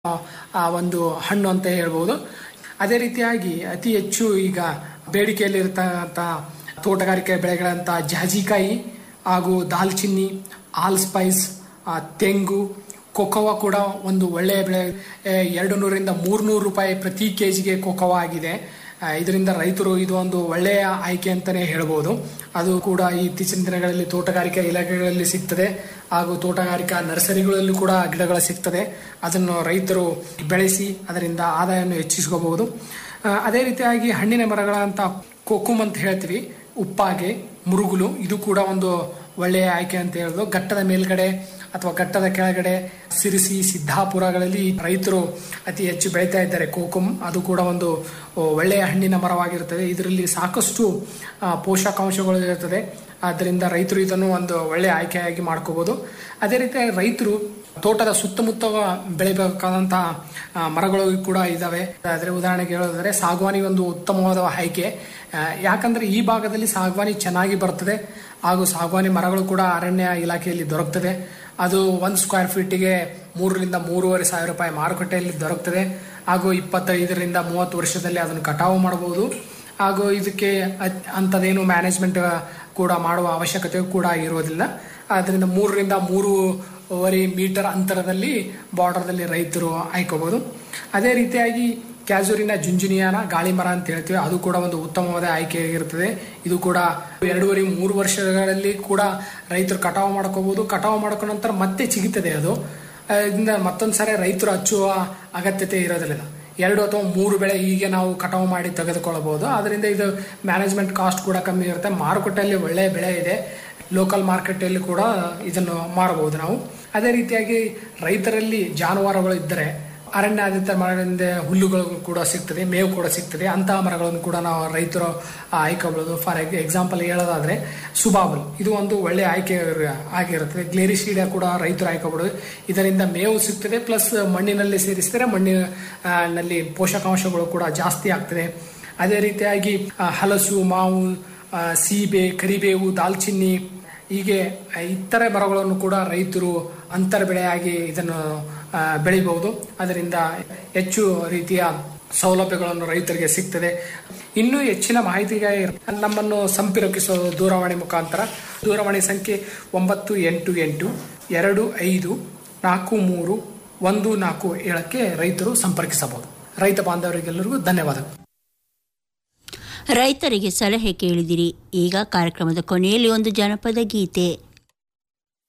ಆ ಒಂದು ಹಣ್ಣು ಅಂತ ಹೇಳ್ಬೋದು ಅದೇ ರೀತಿಯಾಗಿ ಅತಿ ಹೆಚ್ಚು ಈಗ ಬೇಡಿಕೆಯಲ್ಲಿರ್ತಕ್ಕಂಥ ತೋಟಗಾರಿಕೆ ಬೆಳೆಗಳಂತ ಜಾಜಿಕಾಯಿ ಹಾಗೂ ದಾಲ್ಚಿನ್ನಿ ಆಲ್ ಸ್ಪೈಸ್ ಆ, ತೆಂಗು ಕೊಕೋವಾ ಕೂಡ ಒಂದು ಒಳ್ಳೆಯ ಬೆಳೆ ಎ, ಎರಡು ನೂರರಿಂದ ಮೂರ್ನೂರು ರೂಪಾಯಿ ಪ್ರತಿ ಕೆ ಜಿಗೆ ಕೊಕೋವಾ ಆಗಿದೆ ಆ, ಇದರಿಂದ ರೈತರು ಇದು ಒಂದು ಒಳ್ಳೆಯ ಆಯ್ಕೆ ಅಂತಾನೆ ಹೇಳ್ಬೋದು ಅದು ಕೂಡ ಈ ಇತ್ತೀಚಿನ ದಿನಗಳಲ್ಲಿ ತೋಟಗಾರಿಕಾ ಇಲಾಖೆಗಳಲ್ಲಿ ಸಿಗ್ತದೆ ಹಾಗೂ ತೋಟಗಾರಿಕಾ ನರ್ಸರಿಗಳಲ್ಲೂ ಕೂಡ ಗಿಡಗಳು ಸಿಗ್ತದೆ ಅದನ್ನು ರೈತರು ಬೆಳೆಸಿ ಅದರಿಂದ ಆದಾಯವನ್ನು ಹೆಚ್ಚಿಸ್ಕೋಬಹುದು ಆ, ಅದೇ ರೀತಿಯಾಗಿ ಹಣ್ಣಿನ ಮರಗಳಂತ ಕೋಕುಮ್ ಅಂತ ಹೇಳ್ತೀವಿ ಉಪ್ಪಾಗೆ ಮುರುಗುಲು ಇದು ಕೂಡ ಒಂದು ಒಳ್ಳೆಯ ಆಯ್ಕೆ ಅಂತ ಹೇಳೋದು ಘಟ್ಟದ ಮೇಲ್ಗಡೆ ಅಥವಾ ಘಟ್ಟದ ಕೆಳಗಡೆ ಸಿರಿಸಿ ಸಿದ್ದಾಪುರಗಳಲ್ಲಿ ರೈತರು ಅತಿ ಹೆಚ್ಚು ಬೆಳೀತಾ ಇದ್ದಾರೆ ಕೋಕುಮ್ ಅದು ಕೂಡ ಒಂದು ಒಳ್ಳೆಯ ಹಣ್ಣಿನ ಮರವಾಗಿರುತ್ತದೆ ಇದರಲ್ಲಿ ಸಾಕಷ್ಟು ಆ, ಪೋಷಕಾಂಶಗಳು ಇರುತ್ತದೆ ಆದ್ದರಿಂದ ರೈತರು ಇದನ್ನು ಒಂದು ಒಳ್ಳೆಯ ಆಯ್ಕೆಯಾಗಿ ಮಾಡ್ಕೋಬಹುದು ಅದೇ ರೀತಿ ರೈತರು ತೋಟದ ಸುತ್ತಮುತ್ತ ಬೆಳಿಬೇಕಾದಂತಹ ಆ, ಮರಗಳು ಕೂಡ ಇದಾವೆ ಆದರೆ ಉದಾಹರಣೆಗೆ ಹೇಳೋದಾದ್ರೆ ಸಾಗವಾನಿ ಒಂದು ಉತ್ತಮವಾದ ಆಯ್ಕೆ ಆ, ಯಾಕಂದ್ರೆ ಈ ಭಾಗದಲ್ಲಿ ಸಾಗವಾನಿ ಚೆನ್ನಾಗಿ ಬರ್ತದೆ ಹಾಗೂ ಸಾಗವಾನಿ ಮರಗಳು ಕೂಡ ಅರಣ್ಯ ಇಲಾಖೆಯಲ್ಲಿ ದೊರಕ್ತದೆ ಅದು ಒಂದು ಸ್ಕ್ವೇರ್ ಫೀಟಿಗೆ ಮೂರರಿಂದ ಮೂರುವರೆ ಸಾವಿರ ರೂಪಾಯಿ ಮಾರುಕಟ್ಟೆಯಲ್ಲಿ ದೊರಕ್ತದೆ ಹಾಗೂ ಇಪ್ಪತ್ತೈದರಿಂದ ಮೂವತ್ತು ವರ್ಷದಲ್ಲಿ ಅದನ್ನು ಕಟಾವು ಮಾಡಬಹುದು ಹಾಗೂ ಇದಕ್ಕೆ ಅತ್- ಅಂಥದ್ದೇನು ಮ್ಯಾನೇಜ್ಮೆಂಟ್ ಕೂಡ ಮಾಡುವ ಅವಶ್ಯಕತೆ ಕೂಡ ಇರುವುದಿಲ್ಲ ಆದ್ದರಿಂದ ಮೂರರಿಂದ ಮೂರುವರೆ ಮೀಟರ್ ಅಂತರದಲ್ಲಿ ಬಾರ್ಡರ್ದಲ್ಲಿ ರೈತರು ಆಯ್ಕೋಬಹುದು ಅದೇ ರೀತಿಯಾಗಿ ಕ್ಯಾಜೂರಿನ ಜುಂಜುನಿಯಾನ ಗಾಳಿ ಮರ ಅಂತ ಹೇಳ್ತೀವಿ ಅದು ಕೂಡ ಒಂದು ಉತ್ತಮವಾದ ಆಯ್ಕೆ ಇರುತ್ತದೆ ಇದು ಕೂಡ ಎರಡೂವರೆ ಮೂರು ವರ್ಷಗಳಲ್ಲಿ ಕೂಡ ರೈತರು ಕಟಾವು ಮಾಡ್ಕೋಬಹುದು ಕಟಾವು ಮಾಡ್ಕೊಂಡ ನಂತರ ಮತ್ತೆ ಚಿಗಿತದೆ ಅದು ಆ, ಇದರಿಂದ ಮತ್ತೊಂದು ಸಾರಿ ರೈತರು ಹಚ್ಚುವ ಅಗತ್ಯತೆ ಇರೋದಿಲ್ಲ ಎರಡು ಅಥವಾ ಮೂರು ಬೆಳೆ ಹೀಗೆ ನಾವು ಕಟಾವು ಮಾಡಿ ತೆಗೆದುಕೊಳ್ಳಬಹುದು ಅದರಿಂದ ಇದು ಮ್ಯಾನೇಜ್ಮೆಂಟ್ ಕಾಸ್ಟ್ ಕೂಡ ಕಮ್ಮಿ ಇರುತ್ತೆ ಮಾರುಕಟ್ಟೆಯಲ್ಲಿ ಒಳ್ಳೆಯ ಬೆಳೆ ಇದೆ ಲೋಕಲ್ ಮಾರ್ಕೆಟಲ್ಲಿ ಕೂಡ ಇದನ್ನು ಮಾರಬಹುದು ನಾವು ಅದೇ ರೀತಿಯಾಗಿ ರೈತರಲ್ಲಿ ಜಾನುವಾರುಗಳು ಇದ್ದರೆ ಅರಣ್ಯಾಧಾರಿತ ಮರಗಳಿಂದ ಹುಲ್ಲುಗಳು ಕೂಡ ಸಿಗ್ತದೆ ಮೇವು ಕೂಡ ಸಿಗ್ತದೆ ಅಂತಹ ಮರಗಳನ್ನು ಕೂಡ ನಾವು ರೈತರು ಆಯ್ಕೋಬಹುದು ಫಾರ್ ಎಕ್ಸಾಂಪಲ್ ಹೇಳೋದಾದ್ರೆ ಸುಬಾಬಲ್ ಇದು ಒಂದು ಒಳ್ಳೆಯ ಆಯ್ಕೆ ಇರ- ಆಗಿರುತ್ತದೆ ಗ್ಲೇರಿಸೀಡ ಕೂಡ ರೈತರು ಆಯ್ಕೋಬಹುದು ಇದರಿಂದ ಮೇವು ಸಿಗ್ತದೆ ಪ್ಲಸ್ ಮಣ್ಣಿನಲ್ಲಿ ಸೇರಿಸಿದರೆ ಮಣ್ಣಿನ ಆ, ನಲ್ಲಿ ಪೋಷಕಾಂಶಗಳು ಕೂಡ ಜಾಸ್ತಿ ಆಗ್ತದೆ ಅದೇ ರೀತಿಯಾಗಿ ಆ, ಹಲಸು ಮಾವು ಆ, ಸೀಬೆ ಕರಿಬೇವು ದಾಲ್ಚಿನ್ನಿ ಹೀಗೆ ಇತರೆ ಮರಗಳನ್ನು ಕೂಡ ರೈತರು ಅಂತರ ಬೆಳೆಯಾಗಿ ಇದನ್ನು ಆ, ಬೆಳಿಬಹುದು ಅದರಿಂದ ಹೆಚ್ಚು ರೀತಿಯ ಸೌಲಭ್ಯಗಳನ್ನು ರೈತರಿಗೆ ಸಿಗ್ತದೆ ಇನ್ನೂ ಹೆಚ್ಚಿನ ಮಾಹಿತಿಗೆ ನಮ್ಮನ್ನು ಸಂಪರ್ಕಿಸೋದು ದೂರವಾಣಿ ಮುಖಾಂತರ ದೂರವಾಣಿ ಸಂಖ್ಯೆ ಒಂಬತ್ತು ಎಂಟು ಎಂಟು ಎರಡು ಐದು ನಾಲ್ಕು ಮೂರು ಒಂದು ನಾಲ್ಕು ಏಳಕ್ಕೆ ರೈತರು ಸಂಪರ್ಕಿಸಬಹುದು ರೈತ ಬಾಂಧವರಿಗೆಲ್ಲರಿಗೂ ಧನ್ಯವಾದಗಳು ರೈತರಿಗೆ ಸಲಹೆ ಕೇಳಿದಿರಿ ಈಗ ಕಾರ್ಯಕ್ರಮದ ಕೊನೆಯಲ್ಲಿ ಒಂದು ಜನಪದ ಗೀತೆ